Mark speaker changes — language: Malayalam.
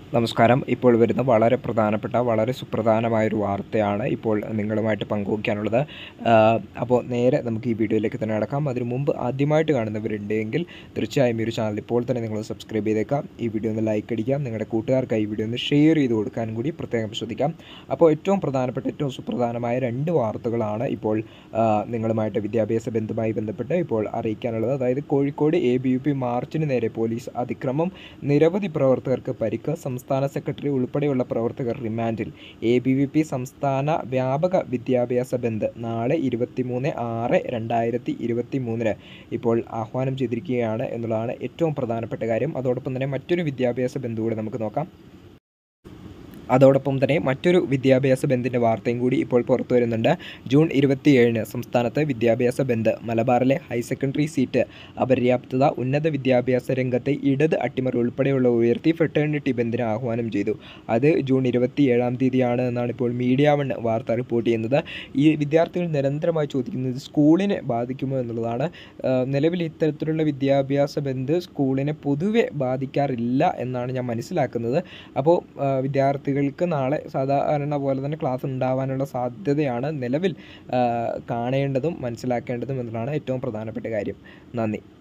Speaker 1: നമസ്കാരം ഇപ്പോൾ വരുന്ന വളരെ പ്രധാനപ്പെട്ട വളരെ സുപ്രധാനമായൊരു വാർത്തയാണ് ഇപ്പോൾ നിങ്ങളുമായിട്ട് പങ്കുവയ്ക്കാനുള്ളത് ആഹ് അപ്പോൾ നേരെ നമുക്ക് ഈ വീഡിയോയിലേക്ക് തന്നെ നടക്കാം അതിനു മുമ്പ് ആദ്യമായിട്ട് കാണുന്നവരുണ്ടെങ്കിൽ തീർച്ചയായും ഈ ഒരു ചാനൽ ഇപ്പോൾ തന്നെ നിങ്ങൾ സബ്സ്ക്രൈബ് ചെയ്തേക്കാം ഈ വീഡിയോ ഒന്ന് ലൈക്ക് അടിക്കാം നിങ്ങളുടെ കൂട്ടുകാർക്ക് ഈ വീഡിയോ ഒന്ന് ഷെയർ ചെയ്ത് കൊടുക്കാനും കൂടി പ്രത്യേകം ശ്രദ്ധിക്കാം അപ്പോൾ ഏറ്റവും പ്രധാനപ്പെട്ട ഏറ്റവും സുപ്രധാനമായ രണ്ട് വാർത്തകളാണ് ഇപ്പോൾ ആഹ് നിങ്ങളുമായിട്ട് വിദ്യാഭ്യാസ ബന്ധവുമായി ബന്ധപ്പെട്ട് ഇപ്പോൾ അറിയിക്കാനുള്ളത് അതായത് Kozhikode A B U P മാർച്ചിന് നേരെ പോലീസ് അതിക്രമം നിരവധി പ്രവർത്തകർക്ക് പരിക്ക് സംസ്ഥാന സെക്രട്ടറി ഉൾപ്പെടെയുള്ള പ്രവർത്തകർ റിമാൻഡിൽ എ ബി വി പി സംസ്ഥാന വ്യാപക വിദ്യാഭ്യാസ ബന്ദ് നാളെ ഇരുപത്തിമൂന്ന് ആറ് രണ്ടായിരത്തി ഇരുപത്തി മൂന്നിന് ഇപ്പോൾ ആഹ്വാനം ചെയ്തിരിക്കുകയാണ് എന്നുള്ളതാണ് ഏറ്റവും പ്രധാനപ്പെട്ട കാര്യം അതോടൊപ്പം തന്നെ മറ്റൊരു വിദ്യാഭ്യാസ ബന്ധു കൂടെ നമുക്ക് നോക്കാം അതോടൊപ്പം തന്നെ മറ്റൊരു വിദ്യാഭ്യാസ ബന്ദിൻ്റെ വാർത്തയും കൂടി ഇപ്പോൾ പുറത്തു വരുന്നുണ്ട് ജൂൺ ഇരുപത്തിയേഴിന് സംസ്ഥാനത്ത് വിദ്യാഭ്യാസ ബന്ദ് മലബാറിലെ ഹയർ സെക്കൻഡറി സീറ്റ് അപര്യാപ്തത ഉന്നത വിദ്യാഭ്യാസ രംഗത്തെ ഇടത് അട്ടിമറി ഉൾപ്പെടെയുള്ള ഉയർത്തി ഫെറ്റേണിറ്റി ബന്ദിന് ആഹ്വാനം ചെയ്തു അത് ജൂൺ ഇരുപത്തിയേഴാം തീയതിയാണ് എന്നാണ് ഇപ്പോൾ മീഡിയ വൺ വാർത്ത റിപ്പോർട്ട് ചെയ്യുന്നത് ഈ വിദ്യാർത്ഥികൾ നിരന്തരമായി ചോദിക്കുന്നത് സ്കൂളിനെ ബാധിക്കുമോ എന്നുള്ളതാണ് ആ, നിലവിൽ ഇത്തരത്തിലുള്ള വിദ്യാഭ്യാസ ബന്ദ് സ്കൂളിനെ പൊതുവെ ബാധിക്കാറില്ല എന്നാണ് ഞാൻ മനസ്സിലാക്കുന്നത് അപ്പോൾ ആ, വിദ്യാർത്ഥികൾക്ക് നാളെ സാധാരണ പോലെ തന്നെ ക്ലാസ് ഉണ്ടാവാനുള്ള സാധ്യതയാണ് നിലവിൽ ആ, കാണേണ്ടതും മനസ്സിലാക്കേണ്ടതും എന്നുള്ളതാണ് ഏറ്റവും പ്രധാനപ്പെട്ട കാര്യം നന്ദി